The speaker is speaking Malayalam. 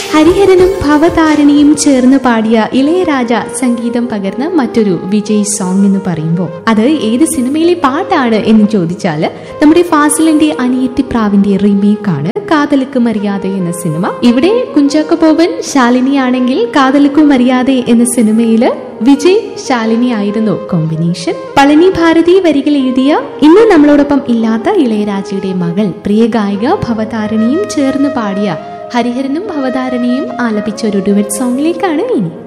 ഹരിഹരനും ഭവതാരിണിയും ചേർന്ന് പാടിയ ഇളയരാജ സംഗീതം പകർന്ന മറ്റൊരു വിജയ് സോങ് എന്ന് പറയുമ്പോൾ അത് ഏത് സിനിമയിലെ പാട്ടാണ് എന്ന് ചോദിച്ചാൽ നമ്മുടെ ഫാസിലിന്റെ അനിയത്തിപ്രാവിന്റെ റീമേക്ക് ആണ് കാതലുക്ക് മര്യാദ എന്ന സിനിമ ഇവിടെ കുഞ്ചാക്കോ ബോബൻ ശാലിനി ആണെങ്കിൽ കാതലുക്കു മര്യാദ എന്ന സിനിമയില് വിജയ് ശാലിനി ആയിരുന്നു കോമ്പിനേഷൻ പളനി ഭാരതി വരികൾ എഴുതിയ ഇന്ന് നമ്മളോടൊപ്പം ഇല്ലാത്ത ഇളയരാജയുടെ മകൾ പ്രിയ ഗായിക ഭവതാരിണിയും ചേർന്ന് പാടിയ ഹരിഹരനും ഭവതാരിണിയും ആലപിച്ച ഒരു ഡുവറ്റ് സോങ്ങിലേക്കാണ് ഇനി